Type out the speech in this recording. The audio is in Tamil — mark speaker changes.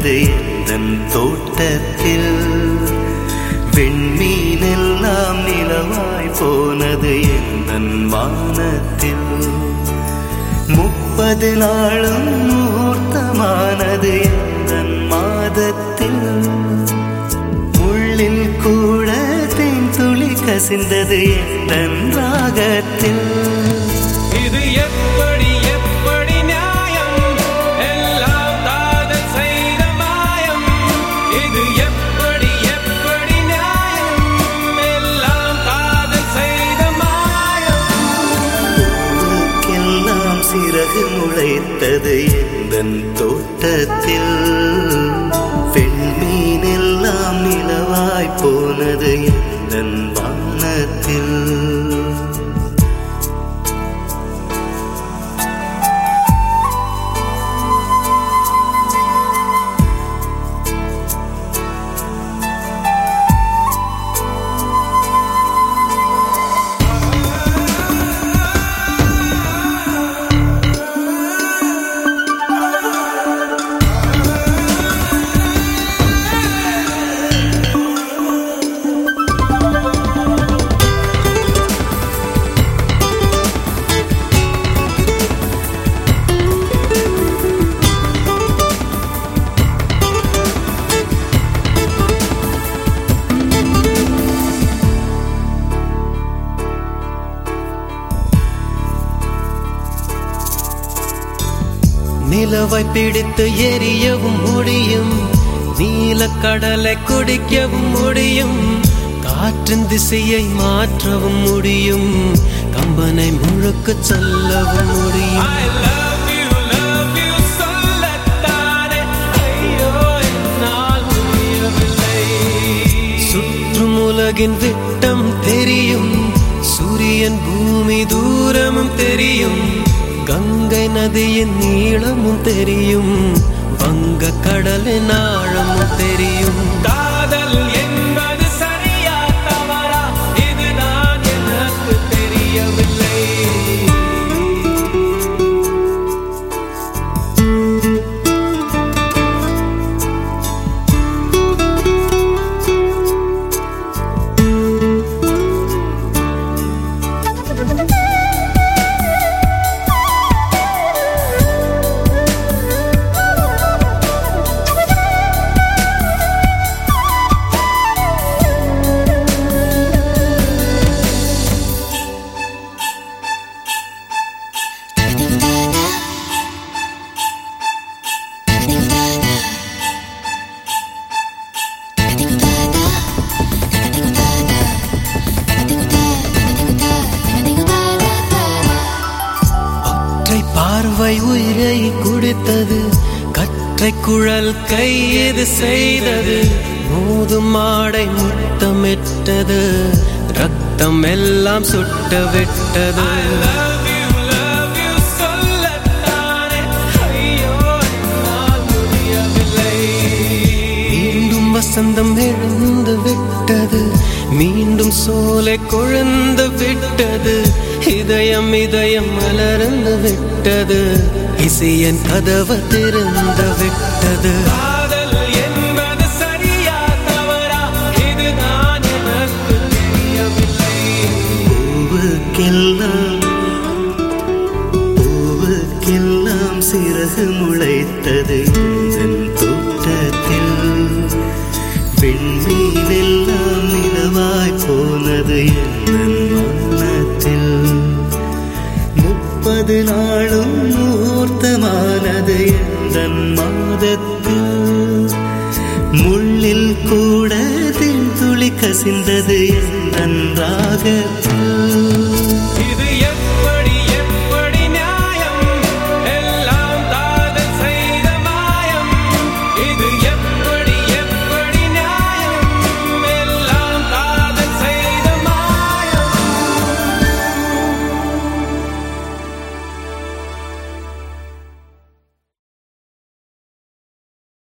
Speaker 1: பெய்தது எந்தன் தோட்டத்தில் விண்மீனெல்லாம் நிலவாய் போனது எந்தன் வானத்தில் முப்பது நாளும் முகூர்த்தமானது எந்தன் மாதத்தில் உள்ளில் கூட தேன் துளி கசிந்தது எந்தன் ராகத்தில்
Speaker 2: இது எப்படி எப்படி நியாயம் எல்லாம் காதல் செய்த மாயம் இது எப்படி எப்படி நியாயம் எல்லாம் காதல் செய்த மாயம்
Speaker 1: எல்லாம் சிறகு முளைத்தது எந்தன் தோட்டத்தில் பெண்மீனெல்லாம் நிலவாய் போனது எந்தன் வானத்தில்
Speaker 2: நிலவை பிடித்து எரியவும் முடியும் நீலக்கடலை குடிக்கவும் முடியும் காற்றின் திசையை மாற்றவும் முடியும் கம்பனை முழுக்க சொல்லவும் முடியும் சுற்றும் உலகின் விட்டம் தெரியும் சூரியன் பூமி தூரமும் தெரியும் கங்கை நதியின் நீளமும் தெரியும் வங்க கடலின் ஆழமும் தெரியும் காதல் என்பது சரியா தவறா இதுதான் எனக்கு தெரியவில்லை ஒற்றை பார்வை உயிரை குடித்தது கற்றை குழல் கையது செய்தது மோதும் மாடை முத்தமிட்டது ரத்தம் எல்லாம் சுட்ட விட்டது மீண்டும் வசந்தம் எழுந்து விட்டது மீண்டும் சோலை கொழுந்து விட்டது இதயம் இதயம் மலர்ந்து விட்டது இசையன் கதவு திறந்து விட்டது காதல் என்பது சரியா தவறா இதுதான் எனக்கு தெரியவில்லை
Speaker 1: பூவுக்கெல்லாம் பூவுக்கெல்லாம் சிறகு முளைத்தது எந்தன் தோட்டத்தில் விண்மீனெல்லாம் நிலவாய் போனது எந்தன் வானத்தில் முப்பது நாளும் முகூர்த்தமானது எந்தன் மாதத்தில் முள்ளில் கூட தென் துளி கசிந்தது எந்தன் ராகத்தில்